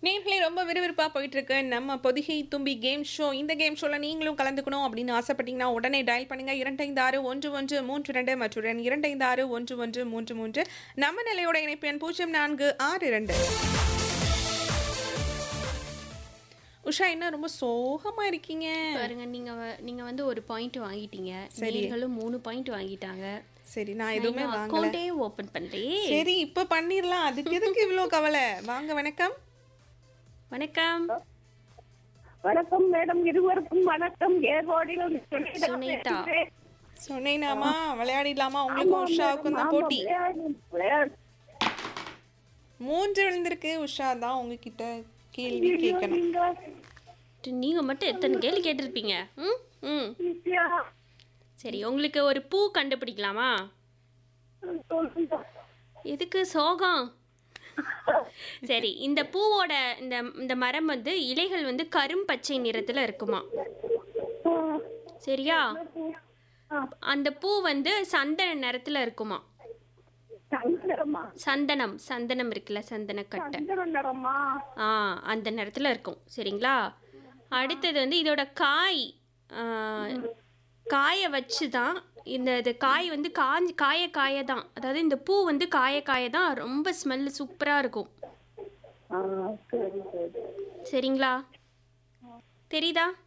நேர்களே ரொம்ப விறுவிறுப்பாக போயிட்டு இருக்கு நம்ம பொதிகை தும்பி கேம் ஷோ இந்த கேம் ஷோவில் நீங்களும் கலந்துக்கணும் அப்படின்னு ஆசைப்பட்டீங்கன்னா உடனே டயல் பண்ணுங்க இரண்டைந்து ஆறு ஒன்று ஒன்று மூன்று ரெண்டு மற்றும் இரண்டைந்து ஆறு ஒன்று ஒன்று மூன்று மூன்று நம்ம நிலையோட இணைப்பு எண் பூஜ்ஜியம் நான்கு ஆறு இரண்டு உஷா என்ன ரொம்ப சோகமா இருக்கீங்க பாருங்க நீங்க வ- நீங்க வந்து ஒரு பாயிண்ட் வாங்கிட்டீங்க சரி. நீங்களும் மூணு பாயிண்ட் வாங்கிட்டாங்க சரி நான் எதுவுமே வாங்கல அக்கௌண்டே ஓபன் பண்ணலையே சரி இப்ப பண்ணிடலாம் அதுக்கு எதுக்கு இவ்வளோ கவலை வாங்க வணக்கம் வணக்கம் வணக்கம் மேடம் இருவருக்கும் வணக்கம் ஏர்வாடியில் சுனிதா. சொன்னேனாமா விளையாடிடலாமா உங்களுக்கும் உஷாவுக்கும் தான் போட்டி மூன்று விழுந்திருக்கு உஷா தான் உங்ககிட்ட கேள்வி கேட்கணும் நீங்க மட்டும் எத்தனை கேள்வி கேட்டிருப்பீங்க ம் ம் சரி உங்களுக்கு ஒரு பூ கண்டுபிடிக்கலாமா எதுக்கு சோகம் சரி இந்த பூவோட இந்த இந்த மரம் வந்து இலைகள் வந்து கரும் பச்சை நிறத்துல இருக்குமா சரியா அந்த பூ வந்து சந்தன நிறத்துல இருக்குமா சங்கரமா சந்தனம் சந்தனம் இருக்குல்ல சந்தனக்கட்டை சங்கரமா ஆ அந்த நேரத்தில் இருக்கும் சரிங்களா அடுத்தது வந்து இதோட காய் ஆ, காய வச்சு தான் இந்த இது காய் வந்து காஞ்சி காய காய தான் அதாவது இந்த பூ வந்து காய காய தான் ரொம்ப ஸ்மெல் சூப்பராக இருக்கும் சரி சரி சரிங்களா தெரியுதா